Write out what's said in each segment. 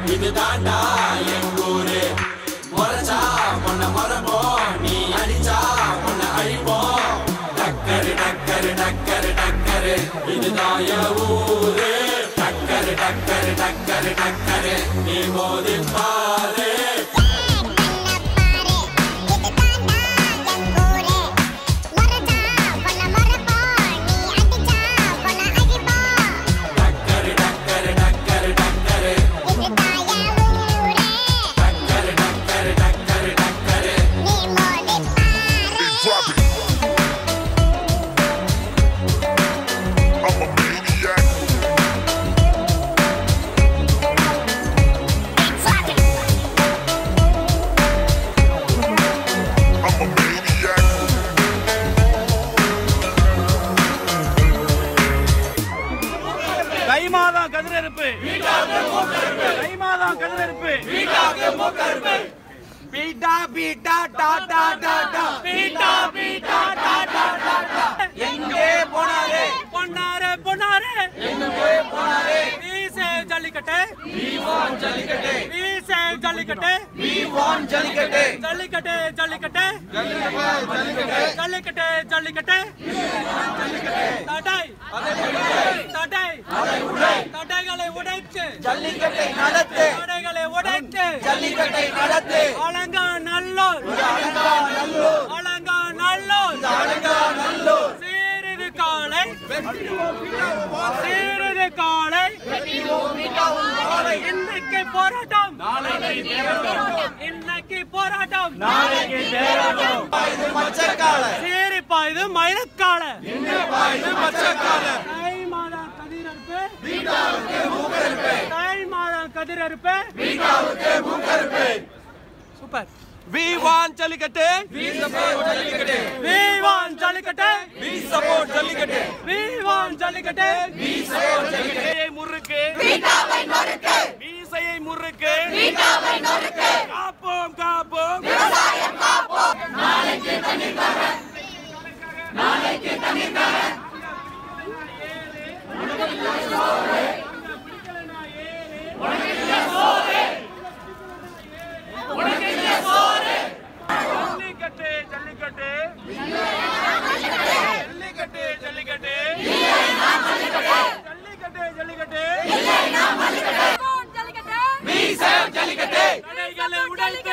இது தாண்டா எங்க ஊரு முறைச்சா பொண்ண முறைப்போம் நீ அடிச்சா பொண்ண அழிப்போம் டக்கரு டக்கரு டக்கரு டக்கரு இதுதான் என் ஊரு டக்கரு டக்கரு டக்கரு டக்கரு நீ மோதி பாரு டக்கரு டக்கரு டக்கரு டக்கரு டக்கரு டக்கரு டக்கரு டக்கரு Drop it. I'm a maniac. I'm a maniac. தை மாதம் கதிரறுப்பு தை மாதம் கதிரறுப்பு பீட்டா பீட்டா டா டா டா டா பீட்டா பீட்டா டா டா டா டா எங்கே போனாரே பொன்னாரே பொன்னாரே எங்கே போனாரே we save Jallikattu we want Jallikattu we save Jallikattu we want Jallikattu Jallikattu Jallikattu Jallikattu Jallikattu தடை தடை தடைகளை உடைத்து ஜல்லிக்கட்டை நடத்து தடைகளை உடைத்து ஜல்லிக்கட்டை நடத்து அலங்கா நல்லூர் அலங்கா நல்லூர் அலங்கா நல்லூர் சீரிது காலை சீரிது காலை இன்னைக்கு போராட்டம் இன்னைக்கு போராட்டம் நாளைக்கு சீரி பாயுது மயிலக்கால தை மாதம் கதிரறுப்பு தை மாதம் கதிரறுப்பு super we want Jallikattu We want Jallikattu we support Jallikattu We want Jallikattu மீசையை முறுக்கு மீசையை முறுக்கு காப்போம் காப்போம் ஜல்லிக்கட்டு ஜல்லிக்கட்டு ஜல்லிக்கட்டு ஜல்லிக்கட்டு ஜல்லிக்கட்டு ஜல்லிக்கட்டு தடைகளை உடைத்து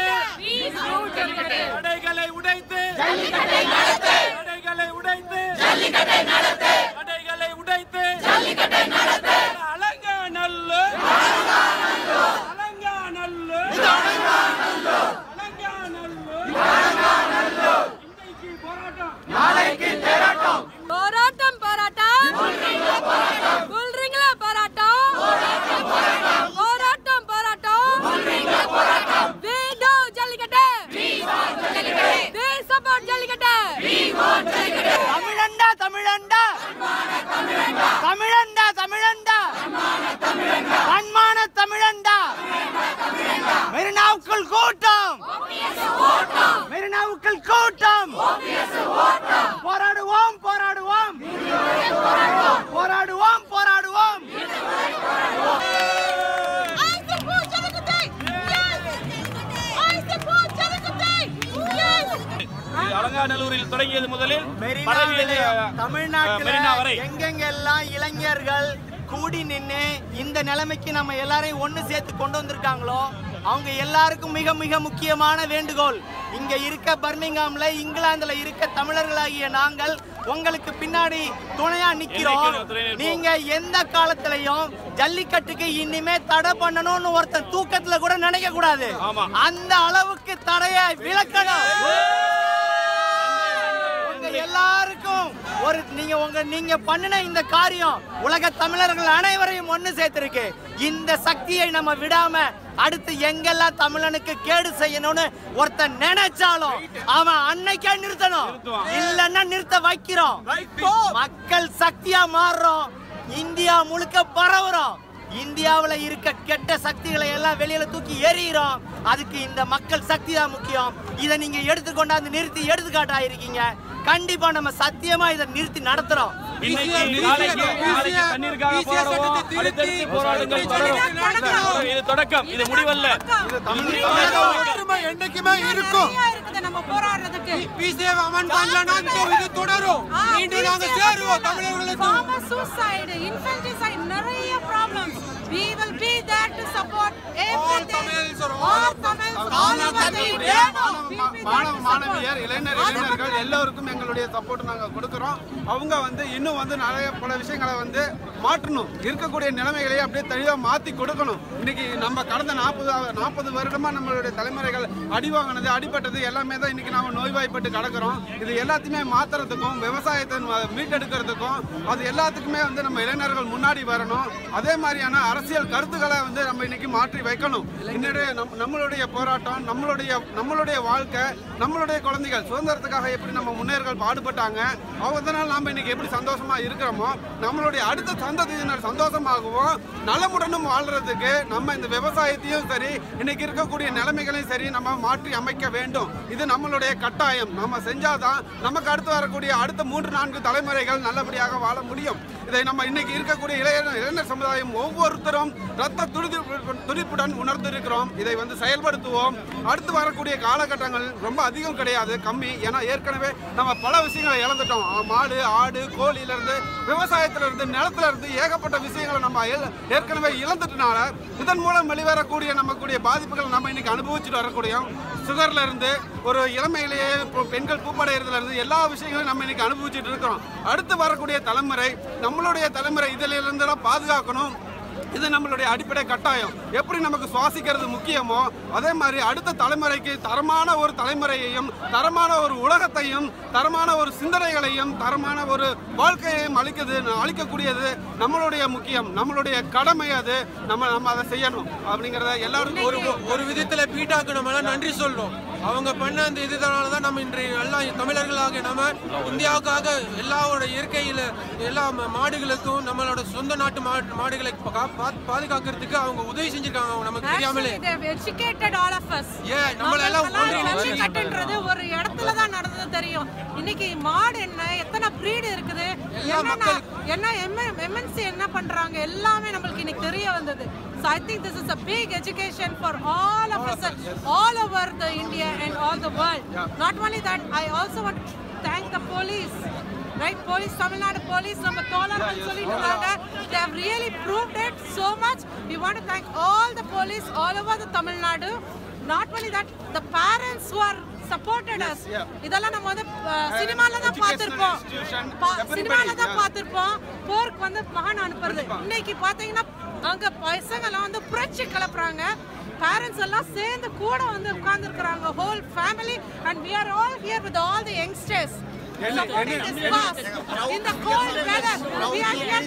தடைகளை உடைத்து தடைகளை உடைத்து தடைகளை உடைத்து அலங்கா நல்லு அலங்கா நல்லு அலங்கா நல்லு இன்னைக்கு போராட்டம் போராட்டம் போராட்டம் புல்றீங்களா போராட்டம் போராட்டம் போராட்டம் வீடோ ஜல்லிக்கட்டு வி சப்போர்ட் ஜல்லிக்கட்டு தமிழண்டா தமிழண்டா தமிழண்டா தமிழண்டா தன்மான தமிழண்டா மெரினாவுக்குள் கூட்டம் மெரினாவுக்குள் கூட்டம் போராடுவோம் போராடுவோம் போராடுவோம் போராடுவோம் I support jallikattu yes I support jallikattu yes இது அலங்காநல்லூரில் தொடங்கியது முதலில் பரவியது மெரினாவிலே, அஹ், தமிழ்நாட்டுல மெரினா வரை எங்கெங்கெல்லாம் இளைஞர்கள் கூடி நின்னு இந்த நிலைமைக்கு நம்ம எல்லாரையும் ஒண்ணு சேர்த்து கொண்டு வந்திருக்காங்களோ அவங்க எல்லாருக்கும் மிக மிக முக்கியமான வேண்டுகோள் இங்க இருக்க பர்மிங்ஹாம்ல இங்கிலாந்துல இருக்க தமிழர்களாகிய நாங்கள் உங்களுக்கு பின்னாடி துணையா நிக்கிறோம் நிக்கிறோம், துணை நிற்போம். நீங்க எந்த காலத்திலையும் ஜல்லிக்கட்டுக்கு இனிமே தடை பண்ணணும்னு ஒருத்தன் தூக்கத்துல கூட நினைக்க கூடாது ஆமா. அந்த அளவுக்கு தடைய விளக்கணும் உங்க எல்லாருக்கும் ஒரு நீங்க உங்க நீங்க பண்ணின இந்த காரியம் உலக தமிழர்கள் அனைவரையும் ஒண்ணு சேர்த்திருக்கு இந்த சக்தியை நம்ம விடாம அடுத்து எங்கெல்லாம் தமிழனுக்கு கேடு செய்யணும்னு ஒருத்தன் நினைச்சாலும் அவன் அன்னைக்கே நிறுத்தணும் நிறுத்துவான். இல்லன்னா நிறுத்த வைக்கிறோம் மக்கள் சக்தியா மாறுறோம் இந்தியா முழுக்க பரவுறோம் இந்தியாவுல இருக்க கெட்ட சக்திகளை எல்லாம் வெளியில தூக்கி எறிகிறோம் அதுக்கு இந்த மக்கள் சக்தி தான் முக்கியம் இதை நீங்க எடுத்துக்கொண்டாந்து நிறுத்தி எடுத்துக்காட்டாயிருக்கீங்க கண்டிப்பா நம்ம சத்தியமா இதை நிறுத்தி நடத்துறோம் இன்னைக்கு நாளைக்கு நாளைக்கு தண்ணீருக்காக போராடுவோம் அடுத்தடுத்து போராட்டங்கள் தொடரும் இது தொடக்கம் இது முடிவல்ல என்னைக்குமே இருக்கும் நிறைய இருக்குது நம்ம போராடுறதுக்கு பிசிஏ அமன் பண்ணலனா இது தொடரும் மீண்டும் நாங்க சேருவோம் தமிழர்களுக்கு Farmer suicide, infanticide, நிறைய problems. We will be there to support everything. Tamils or All Tamils, all over the India. We will be there மாணவ to மாணவியர் support. இளைஞர் இளைஞர்கள் எல்லோருக்கும் எங்களுடைய சப்போர்ட் நாங்கள் கொடுக்குறோம் அவங்க வந்து இன்னும் வந்து நிறைய பல விஷயங்களை வந்து மாற்றணும் இருக்கக்கூடிய நிலைமைகளை அப்படியே தெளிவாக மாற்றி கொடுக்கணும் இன்னைக்கு நம்ம கடந்த நாற்பது நாற்பது வருடமா நம்மளுடைய தலைமுறைகள் அடி வாங்கினது அடிபட்டது எல்லாமே தான் இன்னைக்கு நாம நோய்வாய்ப்பட்டு கிடக்கிறோம் இது எல்லாத்தையுமே மாத்துறதுக்கும் விவசாயத்தை ம- மீட்டெடுக்கிறதுக்கும் அது எல்லாத்துக்குமே வந்து நம்ம இளைஞர்கள் முன்னாடி வரணும் அதே மாதிரியான அரசியல் கருத்துக்களை வந்து நம்ம இன்னைக்கு மாற்றி வைக்கணும் இன்னுடைய நம் நம்மளுடைய போராட்டம் நம்மளுடைய நம்மளுடைய வாழ்க்கை நம்மளுடைய குழந்தைகள் சுதந்திரத்துக்காக எப்படி நம்ம முன்னேறுகள் பாடுபட்டாங்க அதனால் நாம இன்னைக்கு எப்படி சந்தோஷமா இருக்கிறோமோ நம்மளுடைய அடுத்த சந்ததியினர் சந்தோஷமாகவும் நலமுடனும் வாழ்றதுக்கு நம்ம இந்த விவசாயத்தையும் சரி இன்னைக்கு இருக்கக்கூடிய நிலைமைகளையும் சரி நம்ம மாற்றி அமைக்க வேண்டும் இது நம்மளுடைய கட்டாயம் நம்ம செஞ்சாதான் நமக்கு அடுத்து வரக்கூடிய அடுத்த மூன்று நான்கு தலைமுறைகள் நல்லபடியாக வாழ முடியும் இதை நம்ம இன்னைக்கு இருக்கக்கூடிய இளைஞர் இளைஞர் சமுதாயம் ஒவ்வொருத்தரும் ரத்த துடிப்பு துடிப்புடன் உணர்ந்திருக்கிறோம் இதை வந்து செயல்படுத்துவோம் அடுத்து வரக்கூடிய காலகட்டங்கள் ரொம்ப அதிகம் கிடையாது கம்மி ஏன்னா ஏற்கனவே நம்ம பல விஷயங்களை இழந்துட்டோம் ஆ, மாடு ஆடு கோழியில இருந்து விவசாயத்துல இருந்து நிலத்துல இருந்து ஏகப்பட்ட விஷயங்களை நம்ம ஏ- ஏற்கனவே இழந்துட்டனால இதன் மூலம் வெளிவரக்கூடிய நமக்குடைய பாதிப்புகள் நம்ம இன்னைக்கு அனுபவிச்சுட்டு வரக்கூடிய சுகர்ல இருந்து ஒரு இளமையிலேயே இப்போ பெண்கள் பூப்படைகிறதுல இருந்து எல்லா விஷயங்களையும் நம்ம இன்னைக்கு அனுபவிச்சுட்டு இருக்கிறோம் அடுத்து வரக்கூடிய தலைமுறை நம்மளுடைய தலைமுறை இதில் இருந்தெல்லாம் பாதுகாக்கணும் இது நம்மளுடைய அடிப்படை கட்டாயம் எப்படி நமக்கு சுவாசிக்கிறது முக்கியமோ அதே மாதிரி அடுத்த தலைமுறைக்கு தரமான ஒரு தலைமுறையையும் தரமான ஒரு உலகத்தையும் தரமான ஒரு சிந்தனைகளையும் தரமான ஒரு வாழ்க்கையையும் அளிக்குது அளிக்கக்கூடியது நம்மளுடைய முக்கியம் நம்மளுடைய கடமை அது நம்ம நம்ம அதை செய்யணும் அப்படிங்கிறத எல்லாருக்கும் ஒரு ஒரு விதத்துல பீட்டாக்கு நம்ம எல்லாம் நன்றி சொல்றோம் அவங்க பண்ண அந்த இதனால தான் நம்ம இன்றைய எல்லா தமிழர்களாக நம்ம இந்தியாவுக்காக எல்லாரோட இயற்கையில எல்லா ம- மாடுகளுக்கும் நம்மளோட சொந்த நாட்டு மா- மாடுகளை பா- பா- பாதுகாக்கிறதுக்கு அவங்க உதவி செஞ்சிருக்காங்க அவங்க நமக்கு தெரியாமலே Actually, they've educated all of us. Yeah, நம்மள எல்லாம் நம்மளுக்கெல்லாம் ஒன்றிணைச்சு- ஜல்லிக்கட்டுன்றது ஒரு இடத்துல தான் நடந்தது தெரியும் இன்னைக்கு மாடு என்ன எத்தனை breed இருக்குது எல்லா என்னென்ன- மக்களுக்கும். என்ன எம்என்சி என்ன பண்றாங்க எல்லாமே நம்மளுக்கு இன்னைக்கு தெரிய வந்தது so i think this is a big education for all of us all over the india and all the world not only that i also want to thank the police right police tamil nadu police நம்ம தோழர்கள் சொல்லிட்டு இருந்தாங்க they have really proved it so much we want to thank all the police all over the tamil nadu not only that the parents who are supported us இதெல்லாம் நம்ம வந்து சினிமால தான் Educational பார்த்திருப்போம் institution, பா- everybody, சினிமால தான் yeah. பார்த்திருப்போம் போருக்கு வந்து மகன் அனுப்புறது இன்னைக்கு பாத்தீங்கன்னா அங்க பசங்கெல்லாம் வந்து புரட்சி கிளப்புறாங்க பேரண்ட்ஸ் எல்லாம் சேர்ந்து கூட வந்து உட்கார்ந்துருக்காங்க whole family and we are all here with all the youngsters supporting this cause in the cold weather we are here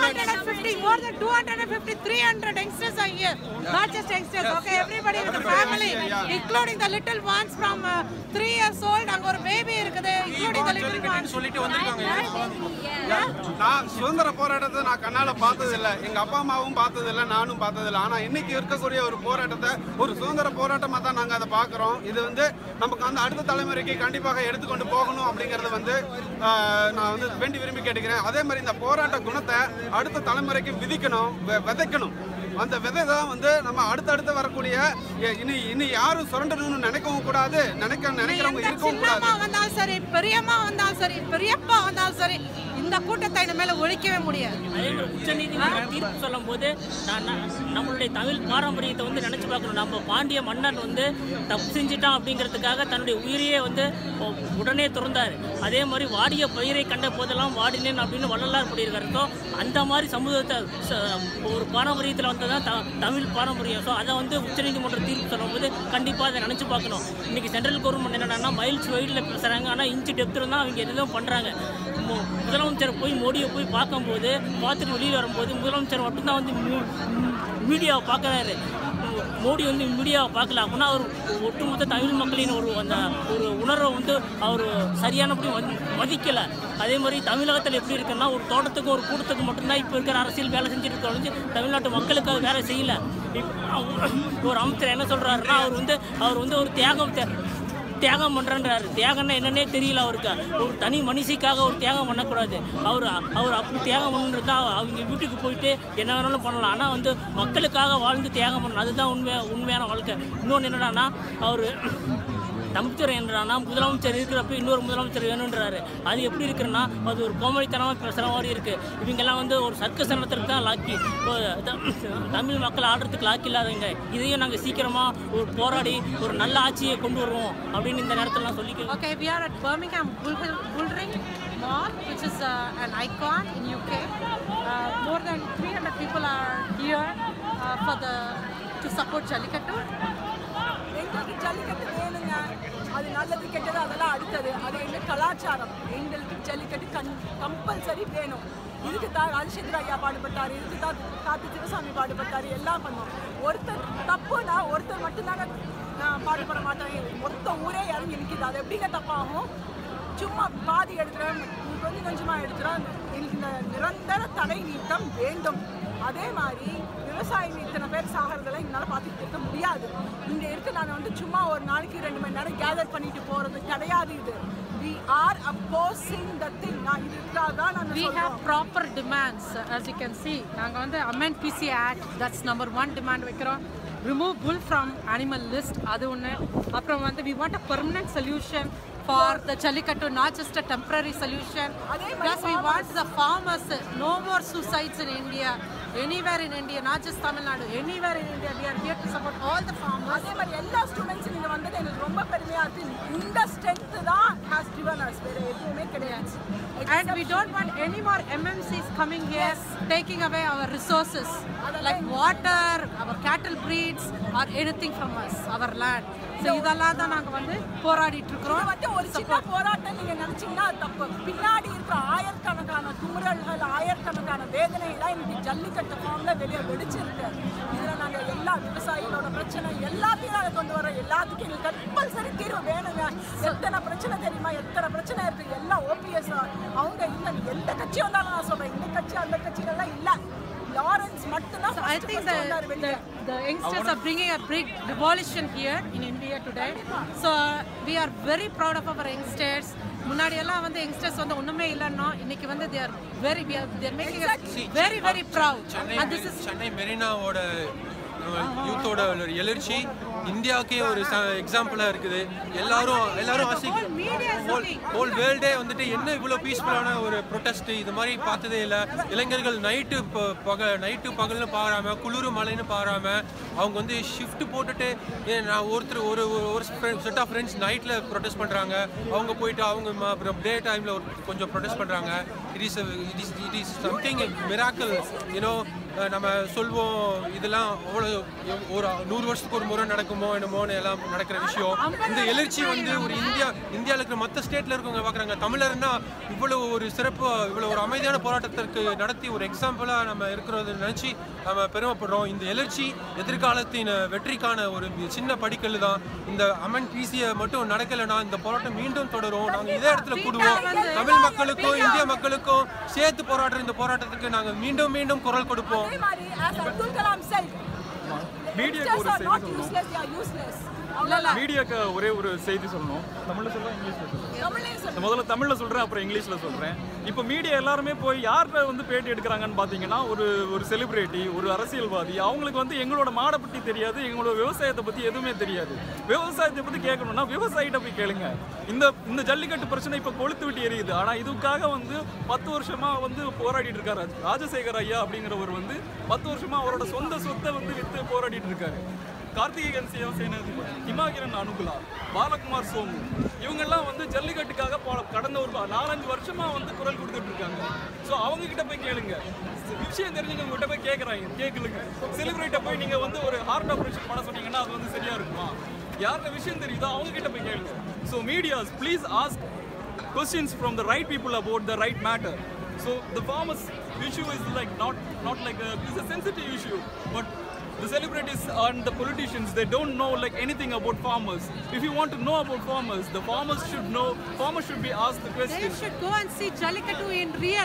250 more than 250 300 youngsters are here not just youngsters okay everybody with the family including the little ones from uh, 3 years old அங்க ஒரு baby இருக்குது including the little ones சொல்லிட்டு வந்திருக்காங்க Yeah. நான் சுதந்திர போராட்டத்தை நான் கண்ணால பார்த்தது இல்ல எங்க அப்பா அம்மாவும் பார்த்தது இல்ல நானும் பார்த்தது இல்ல ஆனா இன்னைக்கு இருக்கக்கூடிய ஒரு போராட்டத்தை ஒரு சுதந்திர போராட்டமா தான் நாங்க அதை பார்க்கிறோம் இது வந்து நமக்கு வந்து அடுத்த தலைமுறைக்கு கண்டிப்பாக எடுத்துக்கொண்டு போகணும் அப்படிங்கறது வந்து ஆஹ், நான் வந்து வேண்டி விரும்பி கேட்டுக்கிறேன் அதே மாதிரி இந்த போராட்ட குணத்தை அடுத்த தலைமுறைக்கு விதிக்கணும் வெ- விதைக்கணும் அந்த விதை தான் வந்து நம்ம அடுத்தடுத்து வரக்கூடிய எ- இனி இனி யாரும் சுரண்டணும்னு நினைக்கவும் கூடாது நினைக்க நினைக்கிறவங்க எந்த இருக்கவும் கூடாது சின்னம்மா வந்தாலும் சரி பெரியம்மா வந்தாலும் சரி பெரியப்பா வந்தாலும் சரி இந்த கூட்டத்தை இனிமேல ஒழிக்கவே முடியாது அதே மாதிரி உச்சநீதிமன்றம் தீர்ப்பு சொல்லும் போது நான் நான் நம்மளுடைய தமிழ் பாரம்பரியத்தை வந்து நினைச்சு பார்க்கணும் நம்ம பாண்டிய மன்னன் வந்து தப்பு செஞ்சிட்டான் அப்படிங்கிறதுக்காக தன்னுடைய உயிரையே வந்து உ- உடனே துறந்தார் அதே மாதிரி வாடிய பயிரை கண்ட போதெல்லாம் வாடினேன் அப்படின்னு வள்ளலார் கூடியிருக்காரு ஸோ அந்த மாதிரி சமூகத்தை ச- ஒரு பாரம்பரியத்தில் வந்ததான் த தமிழ் பாரம்பரியம் ஸோ அதை வந்து உச்சநீதிமன்றம் தீர்ப்பு சொல்லும்போது கண்டிப்பாக அதை நினச்சி பார்க்கணும் இன்னைக்கு சென்ட்ரல் கவர்மெண்ட் என்னன்னா மைல்ஸ் வைடில் பேசுகிறாங்க ஆனால் இன்ச்சு டெப்த்தில் தான் அவங்க எதுவும் பண்ணுறாங்க மு- முதலமைச்சர் போய் மோடியை போய் பார்க்கும்போது பார்த்துட்டு வெளியில் வரும்போது முதலமைச்சர் மட்டும்தான் வந்து மீ- மீடியாவை பார்க்குறாரு மோடி வந்து மீடியாவை பார்க்கல அப்படின்னா அவர் ஒட்டுமொத்த தமிழ் மக்களின் ஒரு அந்த ஒரு உணர்வை வந்து அவர் சரியானபடி வந்து மதிக்கலை அதே மாதிரி தமிழகத்தில் எப்படி இருக்குன்னா ஒரு தோட்டத்துக்கு ஒரு கூட்டத்துக்கு மட்டும்தான் இப்போ இருக்கிற அரசியல் வேலை செஞ்சுட்டு இருக்க ஒழிஞ்சு தமிழ்நாட்டு மக்களுக்கு அது வேலை செய்யல இப்ப அவர் ஒரு அமைச்சர் என்ன சொல்கிறாருன்னா அவர் வந்து அவர் வந்து ஒரு தியாகம் தே- தியாகம் பண்றேன்றாரு தியாகம்னா என்னன்னே தெரியல அவருக்கு ஒரு தனி மனுஷிக்காக ஒரு தியாகம் பண்ணக்கூடாது அவர் அவர் அப்படி தியாகம் பண்ணுறதா அவங்க வீட்டுக்கு போயிட்டு என்ன வேணாலும் பண்ணலாம் ஆனால் வந்து மக்களுக்காக வாழ்ந்து தியாகம் பண்ணணும் அதுதான் உண்மை உண்மையான வாழ்க்கை இன்னொன்று என்னடான்னா அவர் தமிழ்த்துறை என்றானா முதலமைச்சர் இருக்கிறப்ப இன்னொரு முதலமைச்சர் வேணுன்றாரு அது எப்படி இருக்குன்னா அது ஒரு கோமடித்தனமாக பேசுகிற மாதிரி இருக்கு இவங்கெல்லாம் வந்து ஒரு சர்க்கஸ் நடத்துறதுக்கு தான் லாக்கி இப்போ த- தமிழ் மக்கள் ஆடுறதுக்கு லாக்கி இல்லாதவங்க இதையும் நாங்கள் சீக்கிரமாக ஒரு போராடி ஒரு நல்ல ஆட்சியை கொண்டு வருவோம் அப்படின்னு இந்த நேரத்தில் நான் சொல்லிக்கிறேன் Okay, we are at Birmingham Bull, Bullring Mall, which is uh, an icon in UK. Uh, more than 300 people are here uh, for the to support Jallikattu. எங்களுக்கு ஜல்லிக்கட்டு வேணுங்க அது நல்லது கெட்டது அதெல்லாம் அடுத்தது அது எங்க கலாச்சாரம் எங்களுக்கு ஜல்லிக்கட்டு கண் கம்பல்சரி வேணும் இதுக்கு தான் ராஜசேகர் ஐயா பாடுபட்டாரு இதுக்கு தான் கார்த்தி சிவசாமி பாடுபட்டாரு எல்லாம் பண்ணோம் ஒருத்தர் தப்புனா ஒருத்தர் மட்டும்தாங்க நான் பாடுபட மாட்டேன் மொத்த ஊரே இறங்கி நிற்கிது அது எப்படிங்க தப்பாகும் சும்மா பாதி எடுத்துறேன் கொஞ்சம் கொஞ்சமாக எடுத்துறேன் எனக்கு இந்த நிரந்தர தடை நீக்கம் வேண்டும் அதே மாதிரி விவசாயிங்க இத்தனை பேர் சாகிறதெல்லாம் எங்களால் பார்த்துட்டு இருக்க முடியாது இங்கே இருக்க நான் வந்து சும்மா ஒரு நாளைக்கு ரெண்டு மணி நேரம் கேதர் பண்ணிட்டு போகிறது கிடையாது இது we are opposing the thing நான் இதுக்காக தான் நான் We have proper demands, uh, as you can see. நாங்கள் வந்து amend PC Act, that's number one demand வைக்கிறோம் remove bull from animal list அது ஒன்று அப்புறம் வந்து we want a permanent solution for the Jallikattu, not just a temporary solution. Plus we want the farmers, no more suicides in India, anywhere in India, not just Tamil Nadu, anywhere in India. We are here to support all the farmers. அதே மாதிரி எல்லா ஸ்டூடெண்ட்ஸும் இங்கே வந்தது எனக்கு ரொம்ப பெருமையாக இருக்கு இந்த ஸ்ட்ரென்த்து தான் ஹேஸ் given us வேறு எதுவுமே கிடையாது And we don't want any more MMCs coming here taking away our resources like water, our cattle breeds or anything from us, our land. So இதெல்லாம் தான் நாங்க வந்து போராடிட்டு இது இருக்கிறோம் வந்து ஒரு சின்ன போராட்டம் நீங்க நினைச்சீங்கன்னா அது தப்பு பின்னாடி இருக்கிற ஆயிரக்கணக்கான குமுறல்கள் ஆயிரக்கணக்கான வேதனைலாம் இன்னைக்கு ஜல்லிக்கட்டு ஃபார்ம்ல வெளியே வெடிச்சிருக்கு இதுல நாங்க எல்லா விவசாயிகளோட பிரச்சனை எல்லாத்தையும் நாங்க கொண்டு வரோம் எல்லாத்துக்கும் எங்களுக்கு கம்பல்சரி தீர்வு வேணுங்க எத்தனை பிரச்சனை தெரியுமா எத்தனை பிரச்சனை இருக்கு எல்லாம் ஓபிஎஸ் அவங்க இல்ல எந்த கட்சி வந்தாலும் நான் சொல்றேன் இந்த கட்சி அந்த கட்சிகள்லாம் இல்ல லாரன்ஸ் மட்டும்தான் I think the, the, the youngsters are bringing a big revolution here in India today. So we are very proud of our youngsters. முன்னாடி எல்லாம் வந்து யங்ஸ்டர்ஸ் வந்து ஒண்ணுமே இல்லைன்னா இன்னைக்கு வந்து they are very we are they are making us very very proud Chennai and this is Chennai மெரினாவோட யூத்தோட ஒரு எழுச்சி இந்தியாவுக்கே ஒரு எக்ஸாம்பிளா இருக்குது எல்லாரும் எல்லாரும் ஹோல் வேர்ல்டே வந்துட்டு என்ன இவ்வளோ பீஸ்ஃபுல்லான ஒரு ப்ரொட்டஸ்ட் இது மாதிரி பார்த்ததே இல்லை இளைஞர்கள் நைட்டு பக நைட்டு பகல்னு பாராம குளிர் மழைன்னு பாராம அவங்க வந்து ஷிஃப்ட் போட்டுட்டு ஏன் நான் ஒருத்தர் ஒரு ஒரு- ஒரு செட் ஆஃப் ஃப்ரெண்ட்ஸ் நைட்டில் ப்ரொட்டஸ்ட் பண்ணுறாங்க அவங்க போயிட்டு அவங்க அப்புறம் டே டைமில் கொஞ்சம் ப்ரொட்டஸ்ட் பண்ணுறாங்க it is it is it is something miracle you know நம்ம சொல்வோம் இதெல்லாம் அவ்வளோ ஒரு நூறு வருஷத்துக்கு ஒரு முறை நடக்குமோ என்னமோன்னு எல்லாம் நடக்கிற விஷயம் இந்த எழுச்சி வந்து ஒரு இந்தியா இந்தியாவில் இருக்கிற மற்ற ஸ்டேட்ல இருக்கவங்க பார்க்குறாங்க தமிழர்னா இவ்வளவு ஒரு சிறப்பு இவ்வளவு ஒரு அமைதியான போராட்டத்திற்கு நடத்தி ஒரு எக்ஸாம்பிளா நம்ம இருக்கிறத நினைச்சு நம்ம பெருமைப்படுறோம் இந்த எழுச்சி எதிர்காலத்தின் வெற்றிக்கான ஒரு சின்ன படிக்கல் தான் இந்த அமன் பிசியை மட்டும் நடக்கலைன்னா இந்த போராட்டம் மீண்டும் தொடரும் நாங்க இதே இடத்துல கூடுவோம் தமிழ் மக்களுக்கும் இந்திய மக்களுக்கும் சேர்த்து போராடுற இந்த போராட்டத்துக்கு நாங்க மீண்டும் மீண்டும் குரல் கொடுப்போம் அதே மாதிரி as அப்துல் கலாம் said மீடியாக்கு ஒரு youngsters are செய்தி not சொல்லணும். useless they are useless மீடியாக்கு ஒரே ஒரு செய்தி சொல்லணும் தமிழ்ல சொல்றேன் இங்கிலீஷ்ல சொல்றேன் தமிழ்லயும் சொல்லு. நான் முதல்ல தமிழ்ல சொல்றேன் அப்புறம் இங்கிலீஷ்ல சொல்றேன் இப்போ மீடியா எல்லாருமே போய் யார்கிட்ட வந்து பேட்டி எடுக்கிறாங்கன்னு பாத்தீங்கன்னா ஒரு ஒரு செலிபிரிட்டி ஒரு அரசியல்வாதி அவங்களுக்கு வந்து எங்களோட மாடை பத்தி தெரியாது எங்களோட விவசாயத்தை பத்தி எதுவுமே தெரியாது விவசாயத்தை பத்தி கேட்கணும்னா விவசாயிட்ட போய் கேளுங்க இந்த இந்த ஜல்லிக்கட்டு பிரச்சனை இப்போ கொளுத்து விட்டு எரியுது ஆனா இதுக்காக வந்து பத்து வருஷமா வந்து போராடிட்டு இருக்காரு ராஜசேகர் ஐயா அப்படிங்கிறவர் வந்து பத்து வருஷமா அவரோட சொந்த சொத்தை வந்து வித்து போராடிட்டு இருக்காரு கார்த்திகேயன் சிவசேனாதிபதி ஹிமாகிரன் அனுகுலா பாலகுமார் சோமு இவங்கெல்லாம் வந்து ஜல்லிக்கட்டுக்காக போ- கடந்த ஒரு நாலஞ்சு வருஷமா வந்து குரல் கொடுத்துட்டு இருக்காங்க ஸோ அவங்க கிட்ட போய் கேளுங்க விஷயம் தெரிஞ்சவங்க உங்ககிட்ட போய் கேட்குறாங்க கேட்கலுங்க செலிபிரேட்டை போய் நீங்க வந்து ஒரு ஹார்ட் ஆப்ரேஷன் பண்ண சொன்னீங்கன்னா அது வந்து சரியா இருக்குமா யார்கிட்ட விஷயம் தெரியுதோ அவங்க கிட்ட போய் கேளுங்க so medias please ask questions from the right people about the right matter. So the farmers issue is like not not like a it's a sensitive issue, but the celebrities and the politicians they don't know like anything about farmers. If you want to know about farmers, the farmers should know. Farmers should be asked the they question. should go and see Jallikattu in real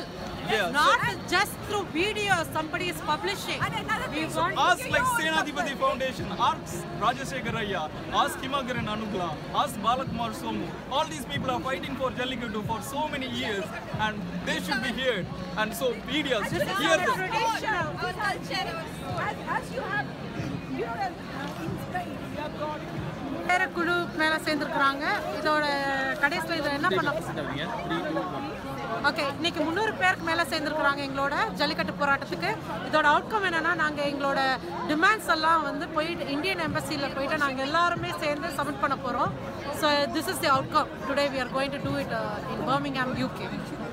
Yeah, not just through videos somebody is publishing. We want to Ask like Senadipati Foundation, ask Rajashekar Raya, ask Himagaran Anugla, ask Balakumar Somu. All these people are fighting for Jallikattu for so many years and they should be heard. And so media, This is hear our them. tradition, our culture. As, as you have, you know, in Spain, you have got வேற குழு மேல சேர்ந்துருக்குறாங்க இதோட கடைசியில் இதை என்ன பண்ண okay இன்னைக்கு முந்நூறு பேருக்கு மேலே சேர்ந்துருக்குறாங்க எங்களோட ஜல்லிக்கட்டு போராட்டத்துக்கு இதோட அவுட்கம் என்னன்னா நாங்கள் எங்களோட டிமாண்ட்ஸ் எல்லாம் வந்து போயிட்டு இந்தியன் எம்பசியில் போயிட்டு நாங்கள் எல்லாருமே சேர்ந்து சப்மிட் பண்ண போகிறோம் so this is the outcome today we are going to do it in Birmingham UK